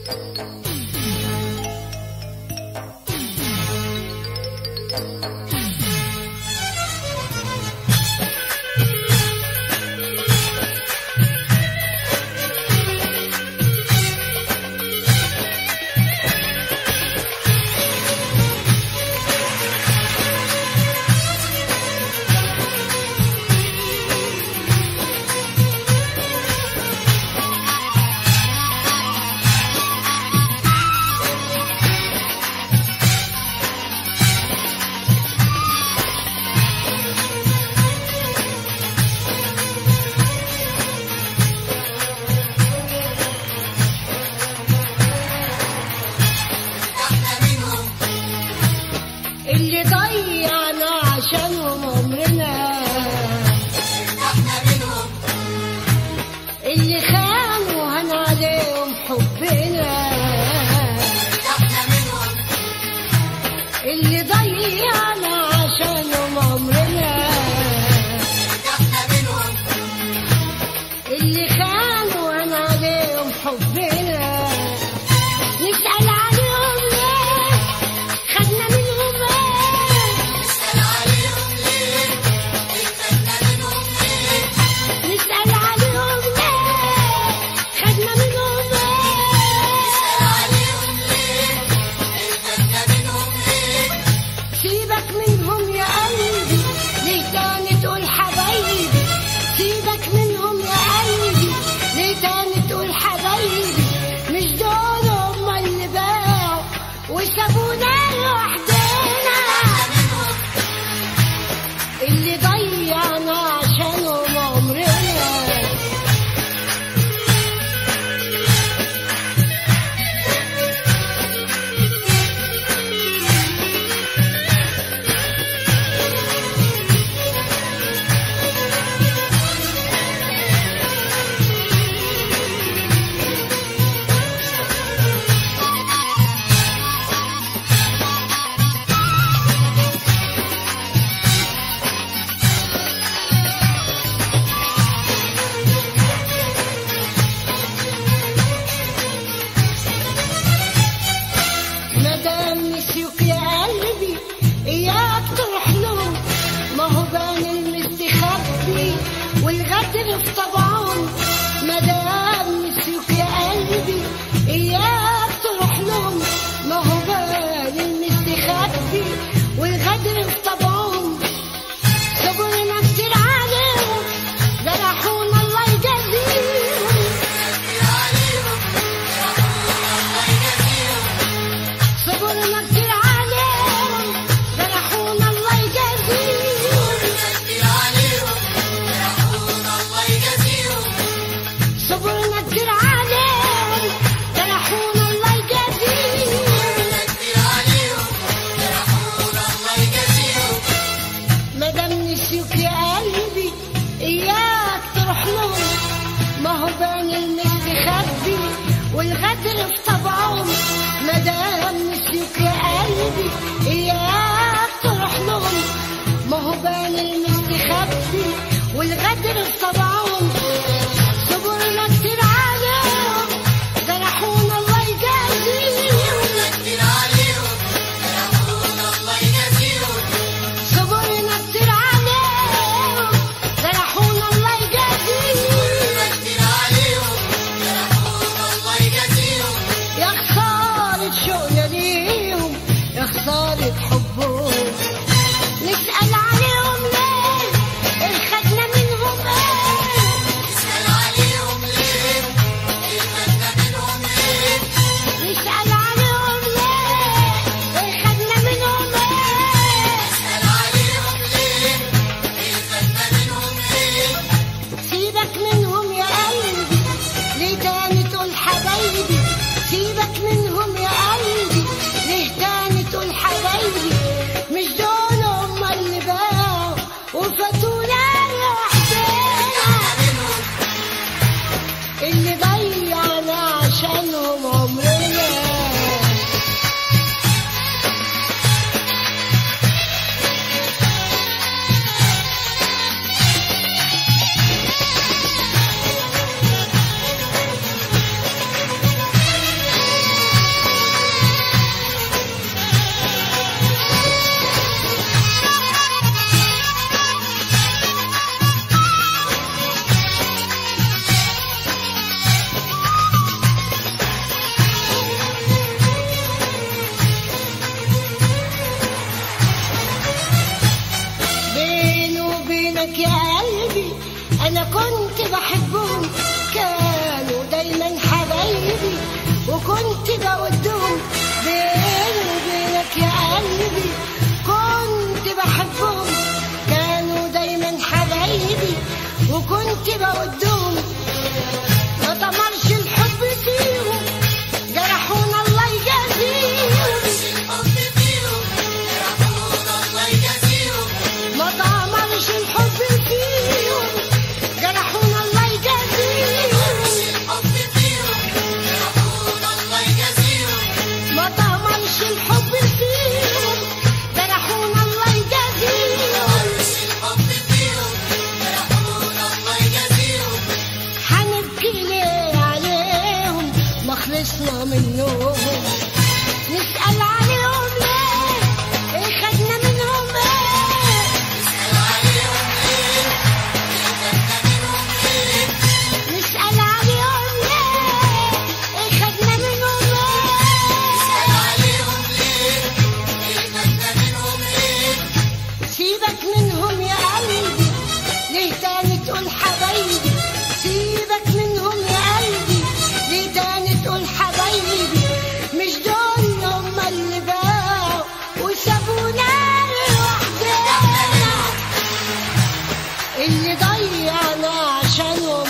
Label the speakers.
Speaker 1: اللي ضيعنا عشانهم عمرنا اللي خانوا هن عليهم حبنا اللي ضيعنا عشانهم عمرنا اللي خانوا هن عليهم حبنا نسأل عليهم ليه خدنا منهم ايه نسأل عليهم ليه خدنا منهم ايه سيبك منهم يا قلبي ليه تاني تقول حبايبي سيبك منهم يا قلبي ليه تاني تقول حبايبي مش دول هم اللي باعوا وسابونا لوحدنا اللي ضيعنا عشانهم عمرنا مدام نسيوك يا قلبي اياك تروح لهم ما هو بان المستخبي والغدر في طبعهم مدام نسيوك يا قلبي اياك تروح لهم ما هو بان المستخبي والغدر في طبعهم صبرنا كتير عليهم جرحونا الله يجازيهم صبرنا كتير عليهم جرحونا الله يجازيهم صبرنا كتير عليهم جرحونا الله يجازيهم مادام نسيوك يا قلبي اياك تروح لهم ما هو بان المستخبي والغدر في طبعهم مادام نسيوك يا قلبي اياك تروح لهم ما هو بان المستخبي والغدر في طبعهم صبرنا كتير عليهم جرحونا الله يجازيهم صبرنا كتير عليهم جرحونا الله يجازيهم يا خسارة شوقنا ليهم يا خسارة حبهم نسأل عليهم ليه الخدنا منهم ايه بينك يا قلبي انا كنت بحبهم كانوا دايما حبايبي وكنت بودهم بيني وبينك يا قلبي كنت بحبهم كانوا دايما حبايبي وكنت بودهم ما طمرش الحب فيهم جرحونا الله يجازيهم ما طمرش الحب فيهم جرحونا الله يجازيهم ما طمرش الحب فيهم جرحونا الله يجازيهم حنبكي ليه عليهم ما خلصنا منهم نسأل عليهم ليه ايه خدنا منهم ايه نسأل عليهم ليه ايه خدنا منهم ايه سيبك منهم يا قلبي ليه تاني تقول حبايبي سيبك منهم يا قلبي ليه تاني تقول حبايبي مش دول هم اللي باعوا وسابونا لوحدنا اللي ضيعنا عشانهم